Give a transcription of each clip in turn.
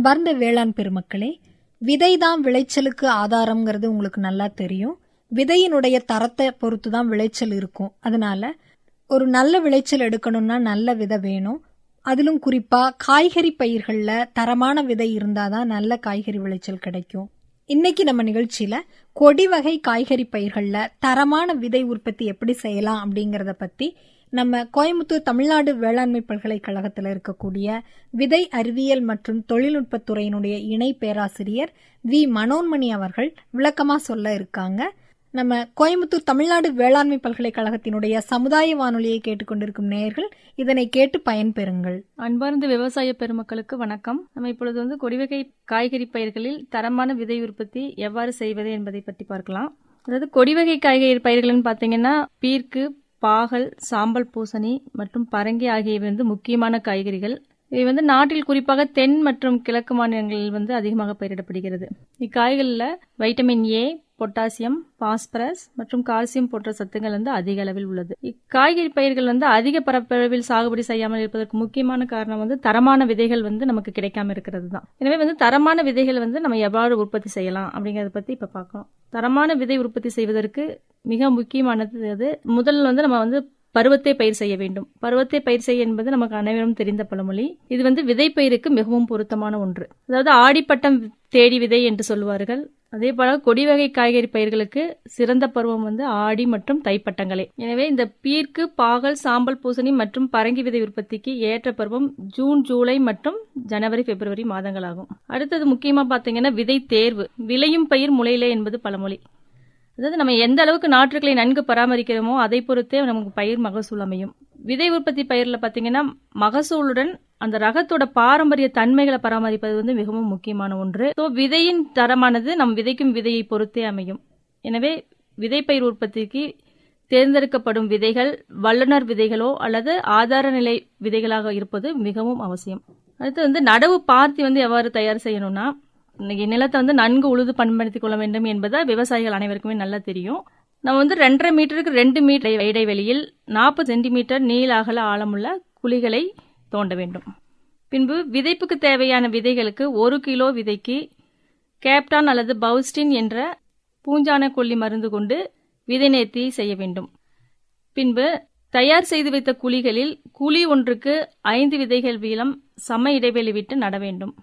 அன்பார்ந்த வேளாண் பெருமக்களே விதைதான் விளைச்சலுக்கு ஆதாரம்ங்கிறது உங்களுக்கு நல்லா தெரியும் விதையினுடைய தரத்தை பொறுத்து தான் விளைச்சல் இருக்கும் அதனால ஒரு நல்ல விளைச்சல் எடுக்கணும்னா நல்ல விதை வேணும் அதிலும் குறிப்பா காய்கறி பயிர்கள்ல தரமான விதை இருந்தாதான் நல்ல காய்கறி விளைச்சல் கிடைக்கும் இன்னைக்கு நம்ம நிகழ்ச்சியில கொடி வகை காய்கறி பயிர்கள்ல தரமான விதை உற்பத்தி எப்படி செய்யலாம் அப்படிங்கறத பத்தி நம்ம கோயம்புத்தூர் தமிழ்நாடு வேளாண்மை பல்கலைக்கழகத்தில் இருக்கக்கூடிய விதை அறிவியல் மற்றும் தொழில்நுட்பத்துறையினுடைய இணை பேராசிரியர் வி மனோன்மணி அவர்கள் விளக்கமா சொல்ல இருக்காங்க நம்ம கோயம்புத்தூர் தமிழ்நாடு வேளாண்மை பல்கலைக்கழகத்தினுடைய சமுதாய வானொலியை கேட்டுக்கொண்டிருக்கும் நேயர்கள் இதனை கேட்டு பயன்பெறுங்கள் அன்பார்ந்த விவசாய பெருமக்களுக்கு வணக்கம் நம்ம இப்பொழுது வந்து கொடிவகை காய்கறி பயிர்களில் தரமான விதை உற்பத்தி எவ்வாறு செய்வது என்பதை பற்றி பார்க்கலாம் அதாவது கொடிவகை காய்கறி பயிர்கள்னு பார்த்தீங்கன்னா பீர்க்கு பாகல் சாம்பல் பூசணி மற்றும் பரங்கி ஆகியவை வந்து முக்கியமான காய்கறிகள் இவை வந்து நாட்டில் குறிப்பாக தென் மற்றும் கிழக்கு மாநிலங்களில் வந்து அதிகமாக பயிரிடப்படுகிறது இக்காய்களில் வைட்டமின் ஏ பொட்டாசியம் பாஸ்பரஸ் மற்றும் கால்சியம் போன்ற சத்துக்கள் வந்து அதிக அளவில் உள்ளது இக்காய்கறி பயிர்கள் வந்து அதிக பரப்பளவில் சாகுபடி செய்யாமல் இருப்பதற்கு முக்கியமான காரணம் வந்து தரமான விதைகள் வந்து நமக்கு கிடைக்காம இருக்கிறது தான் எனவே வந்து தரமான விதைகள் வந்து நம்ம எவ்வாறு உற்பத்தி செய்யலாம் அப்படிங்கறத பத்தி இப்ப பார்க்கலாம் தரமான விதை உற்பத்தி செய்வதற்கு மிக முக்கியமானது அது முதல்ல வந்து நம்ம வந்து பருவத்தை பயிர் செய்ய வேண்டும் பருவத்தை பயிர் செய்ய என்பது நமக்கு அனைவரும் தெரிந்த பழமொழி இது வந்து விதை பயிருக்கு மிகவும் பொருத்தமான ஒன்று அதாவது ஆடிப்பட்டம் தேடி விதை என்று சொல்லுவார்கள் அதே போல கொடி வகை காய்கறி பயிர்களுக்கு சிறந்த பருவம் வந்து ஆடி மற்றும் தைப்பட்டங்களே எனவே இந்த பீர்க்கு பாகல் சாம்பல் பூசணி மற்றும் பரங்கி விதை உற்பத்திக்கு ஏற்ற பருவம் ஜூன் ஜூலை மற்றும் ஜனவரி பிப்ரவரி மாதங்களாகும் அடுத்தது முக்கியமா பாத்தீங்கன்னா விதை தேர்வு விளையும் பயிர் முளையிலே என்பது பழமொழி அதாவது நம்ம எந்த அளவுக்கு நாற்றுகளை நன்கு பராமரிக்கிறோமோ அதை பொறுத்தே நமக்கு பயிர் மகசூல் அமையும் விதை உற்பத்தி பயிரில் பார்த்தீங்கன்னா மகசூலுடன் அந்த ரகத்தோட பாரம்பரிய தன்மைகளை பராமரிப்பது வந்து மிகவும் முக்கியமான ஒன்று ஸோ விதையின் தரமானது நம் விதைக்கும் விதையை பொறுத்தே அமையும் எனவே விதைப்பயிர் உற்பத்திக்கு தேர்ந்தெடுக்கப்படும் விதைகள் வல்லுநர் விதைகளோ அல்லது ஆதார நிலை விதைகளாக இருப்பது மிகவும் அவசியம் அடுத்து வந்து நடவு பார்த்தி வந்து எவ்வாறு தயார் செய்யணும்னா இன்னைக்கு நிலத்தை வந்து நன்கு உழுது பயன்படுத்திக் கொள்ள வேண்டும் என்பதை விவசாயிகள் அனைவருக்குமே நல்லா தெரியும் நம்ம வந்து ரெண்டரை மீட்டருக்கு ரெண்டு மீட்டர் இடைவெளியில் நாற்பது சென்டிமீட்டர் நீள அகல ஆழமுள்ள குழிகளை தோண்ட வேண்டும் பின்பு விதைப்புக்கு தேவையான விதைகளுக்கு ஒரு கிலோ விதைக்கு கேப்டான் அல்லது பவுஸ்டின் என்ற பூஞ்சான கொல்லி மருந்து கொண்டு விதை நேர்த்தி செய்ய வேண்டும் பின்பு தயார் செய்து வைத்த குழிகளில் குழி ஒன்றுக்கு ஐந்து விதைகள் வீதம் சம இடைவெளி விட்டு நட வேண்டும்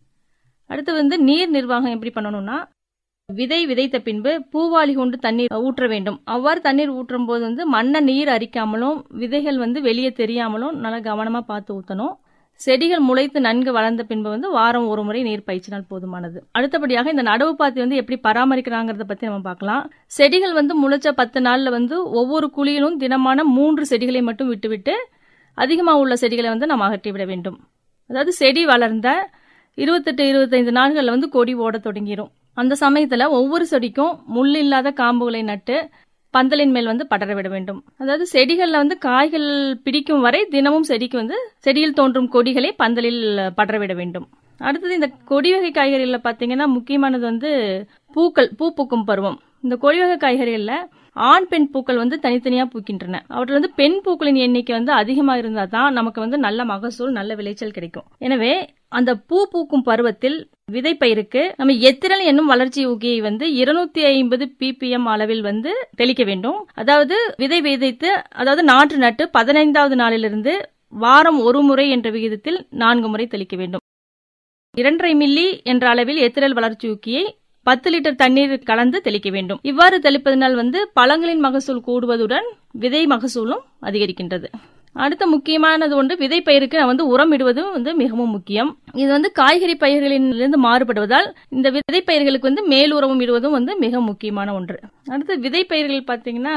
அடுத்து வந்து நீர் நிர்வாகம் எப்படி பண்ணணும்னா விதை விதைத்த பின்பு பூவாளி கொண்டு தண்ணீர் ஊற்ற வேண்டும் அவ்வாறு தண்ணீர் ஊற்றும் போது வந்து மண்ணை நீர் அரிக்காமலும் விதைகள் வந்து வெளியே தெரியாமலும் நல்லா கவனமா பார்த்து ஊற்றணும் செடிகள் முளைத்து நன்கு வளர்ந்த பின்பு வந்து வாரம் ஒரு முறை நீர் பயிற்சினால் போதுமானது அடுத்தபடியாக இந்த நடவு பாத்தி வந்து எப்படி பராமரிக்கிறாங்கிறத பத்தி நம்ம பார்க்கலாம் செடிகள் வந்து முளைச்ச பத்து நாள்ல வந்து ஒவ்வொரு குழியிலும் தினமான மூன்று செடிகளை மட்டும் விட்டுவிட்டு அதிகமாக உள்ள செடிகளை வந்து நம்ம அகற்றிவிட வேண்டும் அதாவது செடி வளர்ந்த இருபத்தெட்டு இருபத்தைந்து நாட்கள்ல வந்து கொடி ஓட தொடங்கிரும் அந்த சமயத்துல ஒவ்வொரு செடிக்கும் முள் இல்லாத காம்புகளை நட்டு பந்தலின் மேல் வந்து படர விட வேண்டும் அதாவது செடிகள்ல வந்து காய்கள் பிடிக்கும் வரை தினமும் செடிக்கு வந்து செடியில் தோன்றும் கொடிகளை பந்தலில் படர விட வேண்டும் அடுத்தது இந்த கொடி வகை காய்கறிகளில் பார்த்தீங்கன்னா முக்கியமானது வந்து பூக்கள் பூ பூக்கும் பருவம் இந்த கொடி வகை காய்கறிகளில் ஆண் பெண் பூக்கள் வந்து தனித்தனியா பூக்கின்றன அவற்றில் வந்து பெண் பூக்களின் எண்ணிக்கை வந்து அதிகமா இருந்தா தான் நமக்கு வந்து நல்ல மகசூல் நல்ல விளைச்சல் கிடைக்கும் எனவே அந்த பூ பூக்கும் பருவத்தில் விதைப்பயிருக்கு நம்ம எத்திரல் என்னும் வளர்ச்சி ஊக்கியை வந்து இருநூத்தி ஐம்பது பிபிஎம் அளவில் வந்து தெளிக்க வேண்டும் அதாவது விதை விதைத்து அதாவது நாற்று நட்டு பதினைந்தாவது நாளிலிருந்து வாரம் ஒரு முறை என்ற விகிதத்தில் நான்கு முறை தெளிக்க வேண்டும் இரண்டரை மில்லி என்ற அளவில் எத்திரல் வளர்ச்சி ஊக்கியை பத்து லிட்டர் தண்ணீர் கலந்து தெளிக்க வேண்டும் இவ்வாறு தெளிப்பதனால் வந்து பழங்களின் மகசூல் கூடுவதுடன் விதை மகசூலும் அதிகரிக்கின்றது அடுத்த முக்கியமானது ஒன்று விதை பயிருக்கு வந்து உரம் இடுவதும் வந்து மிகவும் முக்கியம் இது வந்து காய்கறி பயிர்களிலிருந்து மாறுபடுவதால் இந்த விதை பயிர்களுக்கு வந்து மேல் உரமும் இடுவதும் வந்து மிக முக்கியமான ஒன்று அடுத்து விதை பயிர்கள் பார்த்தீங்கன்னா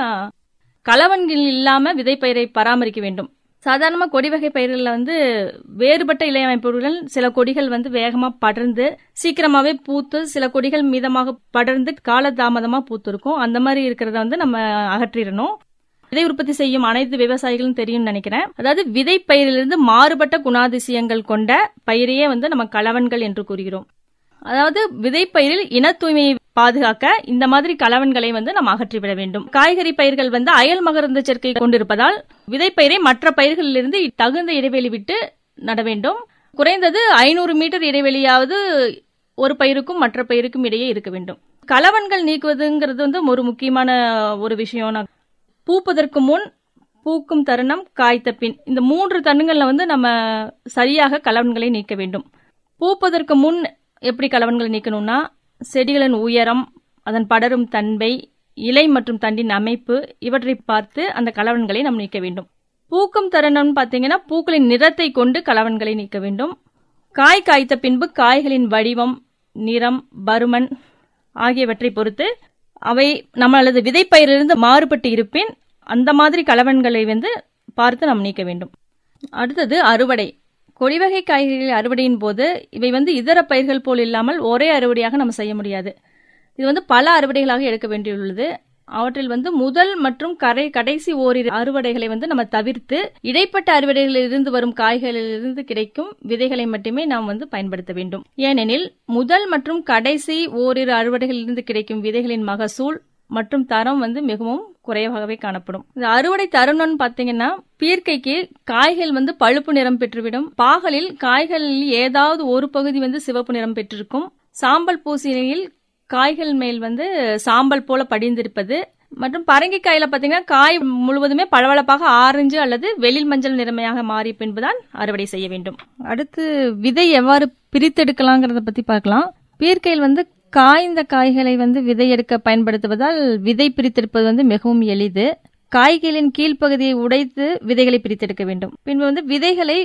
கலவன்கள் இல்லாம விதை பயிரை பராமரிக்க வேண்டும் சாதாரணமாக கொடி வகை பயிர்களில் வந்து வேறுபட்ட இலை அமைப்புடன் சில கொடிகள் வந்து வேகமாக படர்ந்து சீக்கிரமாவே பூத்து சில கொடிகள் மீதமாக படர்ந்து காலதாமதமா பூத்து இருக்கும் அந்த மாதிரி இருக்கிறத வந்து நம்ம அகற்றிடணும் விதை உற்பத்தி செய்யும் அனைத்து விவசாயிகளும் தெரியும்னு நினைக்கிறேன் அதாவது விதை பயிரிலிருந்து மாறுபட்ட குணாதிசயங்கள் கொண்ட பயிரையே வந்து நம்ம கலவன்கள் என்று கூறுகிறோம் அதாவது விதைப்பயிரில் இன தூய்மையை பாதுகாக்க இந்த மாதிரி கலவன்களை வந்து நாம் அகற்றிவிட வேண்டும் காய்கறி பயிர்கள் வந்து அயல் மகரந்த சேர்க்கை கொண்டிருப்பதால் விதைப்பயிரை மற்ற பயிர்களிலிருந்து தகுந்த இடைவெளி விட்டு நட வேண்டும் குறைந்தது ஐநூறு மீட்டர் இடைவெளியாவது ஒரு பயிருக்கும் மற்ற பயிருக்கும் இடையே இருக்க வேண்டும் கலவன்கள் நீக்குவதுங்கிறது வந்து ஒரு முக்கியமான ஒரு விஷயம் நான் பூப்பதற்கு முன் பூக்கும் தருணம் காய்த்த பின் இந்த மூன்று தருணங்கள்ல வந்து நம்ம சரியாக கலவன்களை நீக்க வேண்டும் பூப்பதற்கு முன் எப்படி கலவன்களை நீக்கணும்னா செடிகளின் உயரம் அதன் படரும் தன்மை இலை மற்றும் தண்டின் அமைப்பு இவற்றை பார்த்து அந்த கலவன்களை நாம் நீக்க வேண்டும் பூக்கும் தருணம் பார்த்தீங்கன்னா பூக்களின் நிறத்தை கொண்டு கலவன்களை நீக்க வேண்டும் காய் காய்த்த பின்பு காய்களின் வடிவம் நிறம் பருமன் ஆகியவற்றை பொறுத்து அவை நம்மளது விதைப்பயிரிலிருந்து மாறுபட்டு இருப்பின் அந்த மாதிரி கலவன்களை வந்து பார்த்து நாம் நீக்க வேண்டும் அடுத்தது அறுவடை கொடிவகை காய்கறிகள் அறுவடையின் போது இவை வந்து இதர பயிர்கள் போல் இல்லாமல் ஒரே அறுவடையாக நம்ம செய்ய முடியாது இது வந்து பல அறுவடைகளாக எடுக்க வேண்டியுள்ளது அவற்றில் வந்து முதல் மற்றும் கரை கடைசி ஓரிரு அறுவடைகளை வந்து நம்ம தவிர்த்து இடைப்பட்ட அறுவடைகளில் இருந்து வரும் காய்களிலிருந்து கிடைக்கும் விதைகளை மட்டுமே நாம் வந்து பயன்படுத்த வேண்டும் ஏனெனில் முதல் மற்றும் கடைசி ஓரிரு அறுவடைகளிலிருந்து கிடைக்கும் விதைகளின் மகசூல் மற்றும் தரம் வந்து மிகவும் குறைவாகவே காணப்படும் இந்த அறுவடை தருணம்னு பாத்தீங்கன்னா பீர்க்கைக்கு காய்கள் வந்து பழுப்பு நிறம் பெற்றுவிடும் பாகலில் காய்களில் ஏதாவது ஒரு பகுதி வந்து சிவப்பு நிறம் பெற்றிருக்கும் சாம்பல் பூசணியில் காய்கள் மேல் வந்து சாம்பல் போல படிந்திருப்பது மற்றும் பரங்கிக்காயில பாத்தீங்கன்னா காய் முழுவதுமே பளபளப்பாக ஆரஞ்சு அல்லது வெளில் மஞ்சள் நிறமையாக மாறி பின்புதான் அறுவடை செய்ய வேண்டும் அடுத்து விதை எவ்வாறு பிரித்தெடுக்கலாங்கிறத பத்தி பார்க்கலாம் பீர்க்கையில் வந்து காய்ந்த காய்களை வந்து விதை எடுக்க பயன்படுத்துவதால் விதை பிரித்தெடுப்பது வந்து மிகவும் எளிது காய்களின் கீழ்ப்பகுதியை உடைத்து விதைகளை பிரித்தெடுக்க வேண்டும் பின்பு வந்து விதைகளை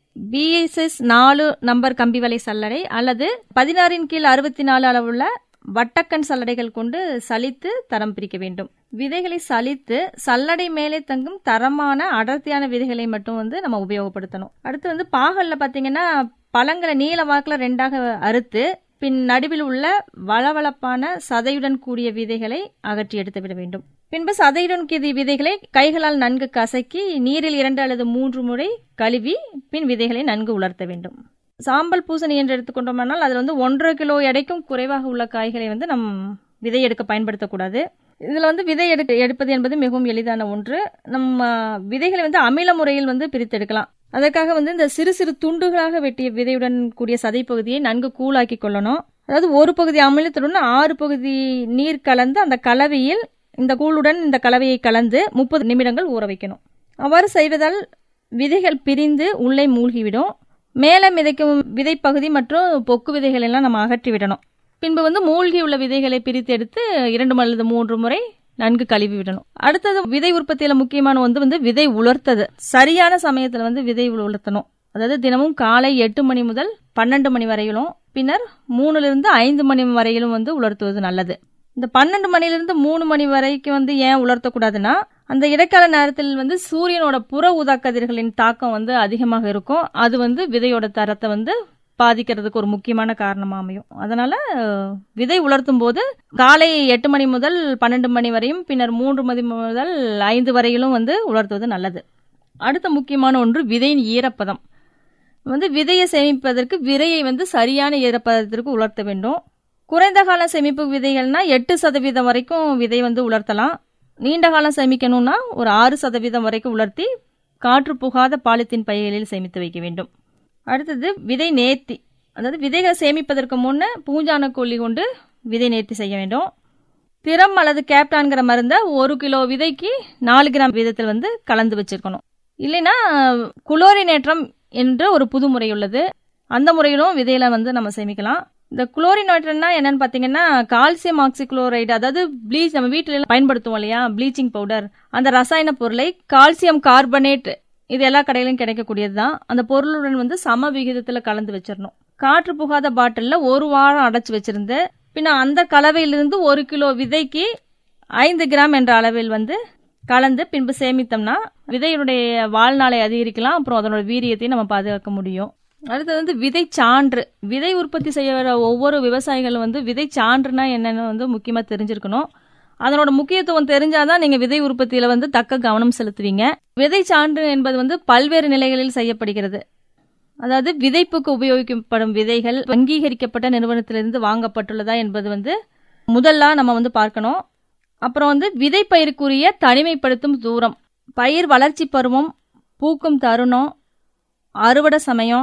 பிஎஸ்எஸ் நாலு நம்பர் கம்பி வலை சல்லடை அல்லது பதினாறின் கீழ் அறுபத்தி நாலு அளவுள்ள வட்டக்கண் சல்லடைகள் கொண்டு சலித்து தரம் பிரிக்க வேண்டும் விதைகளை சலித்து சல்லடை மேலே தங்கும் தரமான அடர்த்தியான விதைகளை மட்டும் வந்து நம்ம உபயோகப்படுத்தணும் அடுத்து வந்து பாகல்ல பாத்தீங்கன்னா பழங்களை நீல வாக்குல ரெண்டாக அறுத்து பின் நடுவில் உள்ள வளவளப்பான சதையுடன் கூடிய விதைகளை அகற்றி எடுத்து விட வேண்டும் பின்பு சதையுடன் கூடிய விதைகளை கைகளால் நன்கு கசக்கி நீரில் இரண்டு அல்லது மூன்று முறை கழுவி பின் விதைகளை நன்கு உலர்த்த வேண்டும் சாம்பல் பூசணி என்று எடுத்துக்கொண்டோம்னால் அதில் வந்து ஒன்றரை கிலோ எடைக்கும் குறைவாக உள்ள காய்களை வந்து நம் விதை எடுக்க பயன்படுத்தக்கூடாது இதில் வந்து விதை எடுக்க எடுப்பது என்பது மிகவும் எளிதான ஒன்று நம்ம விதைகளை வந்து அமில முறையில் வந்து பிரித்தெடுக்கலாம் அதற்காக வந்து இந்த சிறு சிறு துண்டுகளாக வெட்டிய விதையுடன் கூடிய சதை பகுதியை நன்கு கூழாக்கி கொள்ளணும் அதாவது ஒரு பகுதி அமிலத்துடன் ஆறு பகுதி நீர் கலந்து அந்த கலவையில் இந்த கூழுடன் இந்த கலவையை கலந்து முப்பது நிமிடங்கள் ஊற வைக்கணும் அவ்வாறு செய்வதால் விதைகள் பிரிந்து உள்ளே மூழ்கிவிடும் மேலே மிதைக்கும் விதைப்பகுதி மற்றும் பொக்கு விதைகள் எல்லாம் நம்ம அகற்றி விடணும் பின்பு வந்து மூழ்கி உள்ள விதைகளை பிரித்து எடுத்து இரண்டு அல்லது மூன்று முறை நன்கு கழுவி விடணும் அடுத்தது விதை உற்பத்தியில முக்கியமான வந்து வந்து விதை உலர்த்தது சரியான சமயத்துல வந்து விதை உலர்த்தணும் அதாவது தினமும் காலை எட்டு மணி முதல் பன்னெண்டு மணி வரையிலும் பின்னர் மூணுல இருந்து ஐந்து மணி வரையிலும் வந்து உலர்த்துவது நல்லது இந்த பன்னெண்டு மணிலிருந்து மூணு மணி வரைக்கும் வந்து ஏன் உலர்த்தக்கூடாதுன்னா அந்த இடைக்கால நேரத்தில் வந்து சூரியனோட புற ஊதா கதிர்களின் தாக்கம் வந்து அதிகமாக இருக்கும் அது வந்து விதையோட தரத்தை வந்து பாதிக்கிறதுக்கு ஒரு முக்கியமான காரணமாக அமையும் அதனால விதை உலர்த்தும் போது காலை எட்டு மணி முதல் பன்னெண்டு மணி வரையும் பின்னர் மூன்று மணி முதல் ஐந்து வரையிலும் வந்து உலர்த்துவது நல்லது அடுத்த முக்கியமான ஒன்று விதையின் ஈரப்பதம் வந்து விதையை சேமிப்பதற்கு விதையை வந்து சரியான ஈரப்பதத்திற்கு உலர்த்த வேண்டும் குறைந்த கால சேமிப்பு விதைகள்னா எட்டு சதவீதம் வரைக்கும் விதை வந்து உலர்த்தலாம் நீண்ட காலம் சேமிக்கணும்னா ஒரு ஆறு சதவீதம் வரைக்கும் உலர்த்தி காற்று புகாத பாலித்தீன் பைகளில் சேமித்து வைக்க வேண்டும் அடுத்தது விதை நேர்த்தி அதாவது விதைகளை சேமிப்பதற்கு முன்ன பூஞ்சான கொல்லி கொண்டு விதை நேர்த்தி செய்ய வேண்டும் திறம் அல்லது கேப்டான்கிற மருந்தை ஒரு கிலோ விதைக்கு நாலு கிராம் வீதத்தில் வந்து கலந்து வச்சிருக்கணும் இல்லைன்னா குளோரினேற்றம் என்ற ஒரு புது முறை உள்ளது அந்த முறையிலும் விதையில வந்து நம்ம சேமிக்கலாம் இந்த குளோரினேட்டர்னா என்னன்னு பார்த்தீங்கன்னா கால்சியம் ஆக்சிக்ளோரைடு அதாவது ப்ளீச் நம்ம வீட்டில பயன்படுத்துவோம் இல்லையா ப்ளீச்சிங் பவுடர் அந்த ரசாயன பொருளை கால்சியம் கார்பனேட் இது எல்லா கடையிலும் கிடைக்கக்கூடியது தான் அந்த பொருளுடன் வந்து சம விகிதத்தில் கலந்து வச்சிடணும் காற்று புகாத பாட்டிலில் ஒரு வாரம் அடைச்சி வச்சிருந்து பின்ன அந்த கலவையிலிருந்து ஒரு கிலோ விதைக்கு ஐந்து கிராம் என்ற அளவில் வந்து கலந்து பின்பு சேமித்தோம்னா விதையுடைய வாழ்நாளை அதிகரிக்கலாம் அப்புறம் அதனோட வீரியத்தையும் நம்ம பாதுகாக்க முடியும் அடுத்தது வந்து விதை சான்று விதை உற்பத்தி செய்யற ஒவ்வொரு விவசாயிகளும் வந்து விதை சான்றுனா என்னன்னு வந்து முக்கியமா தெரிஞ்சிருக்கணும் அதனோட முக்கியத்துவம் தெரிஞ்சாதான் நீங்க விதை உற்பத்தியில வந்து தக்க கவனம் செலுத்துவீங்க விதை சான்று என்பது வந்து பல்வேறு நிலைகளில் செய்யப்படுகிறது அதாவது விதைப்புக்கு உபயோகிக்கப்படும் விதைகள் அங்கீகரிக்கப்பட்ட நிறுவனத்திலிருந்து வாங்கப்பட்டுள்ளதா என்பது வந்து முதல்ல நம்ம வந்து பார்க்கணும் அப்புறம் வந்து விதை பயிருக்குரிய தனிமைப்படுத்தும் தூரம் பயிர் வளர்ச்சி பருவம் பூக்கும் தருணம் அறுவடை சமயம்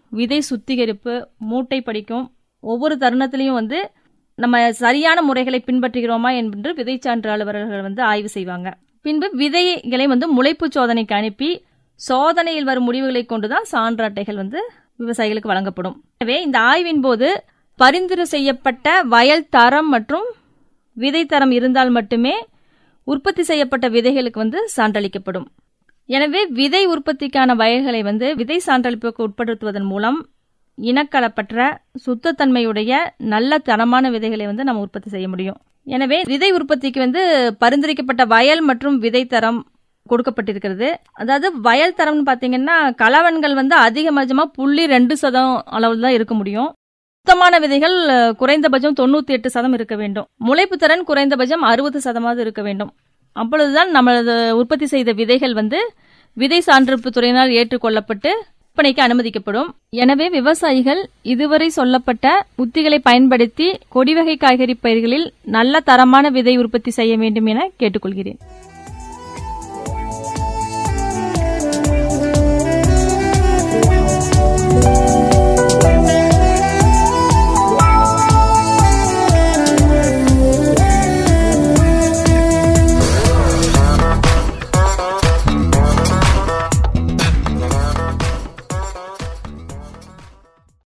விதை சுத்திகரிப்பு மூட்டை படிக்கும் ஒவ்வொரு தருணத்திலையும் வந்து நம்ம சரியான முறைகளை பின்பற்றுகிறோமா என்று விதை சான்று அலுவலர்கள் வந்து ஆய்வு செய்வாங்க பின்பு விதைகளை வந்து முளைப்பு சோதனைக்கு அனுப்பி சோதனையில் வரும் முடிவுகளை கொண்டுதான் சான்று அட்டைகள் வந்து விவசாயிகளுக்கு வழங்கப்படும் எனவே இந்த ஆய்வின் போது பரிந்துரை செய்யப்பட்ட வயல் தரம் மற்றும் விதை தரம் இருந்தால் மட்டுமே உற்பத்தி செய்யப்பட்ட விதைகளுக்கு வந்து சான்றளிக்கப்படும் எனவே விதை உற்பத்திக்கான வயல்களை வந்து விதை சான்றளிப்புக்கு உட்படுத்துவதன் மூலம் இனக்கலப்பற்ற சுத்தத்தன்மையுடைய நல்ல தரமான விதைகளை வந்து நம்ம உற்பத்தி செய்ய முடியும் எனவே விதை உற்பத்திக்கு வந்து பரிந்துரைக்கப்பட்ட வயல் மற்றும் விதை தரம் கொடுக்கப்பட்டிருக்கிறது அதாவது வயல் தரம்னு பார்த்தீங்கன்னா கலவன்கள் வந்து அதிகபட்சமாக புள்ளி ரெண்டு சதம் அளவில் தான் இருக்க முடியும் சுத்தமான விதைகள் அஹ், குறைந்தபட்சம் தொண்ணூத்தி எட்டு சதம் இருக்க வேண்டும் முளைப்பு திறன் குறைந்தபட்சம் அறுபது சதமாவது இருக்க வேண்டும் அப்பொழுதுதான் நமது உற்பத்தி செய்த விதைகள் வந்து விதை சான்றிதழ் துறையினால் ஏற்றுக்கொள்ளப்பட்டு விற்பனைக்கு அனுமதிக்கப்படும் எனவே விவசாயிகள் இதுவரை சொல்லப்பட்ட உத்திகளை பயன்படுத்தி கொடிவகை காய்கறி பயிர்களில் நல்ல தரமான விதை உற்பத்தி செய்ய வேண்டும் என கேட்டுக்கொள்கிறேன்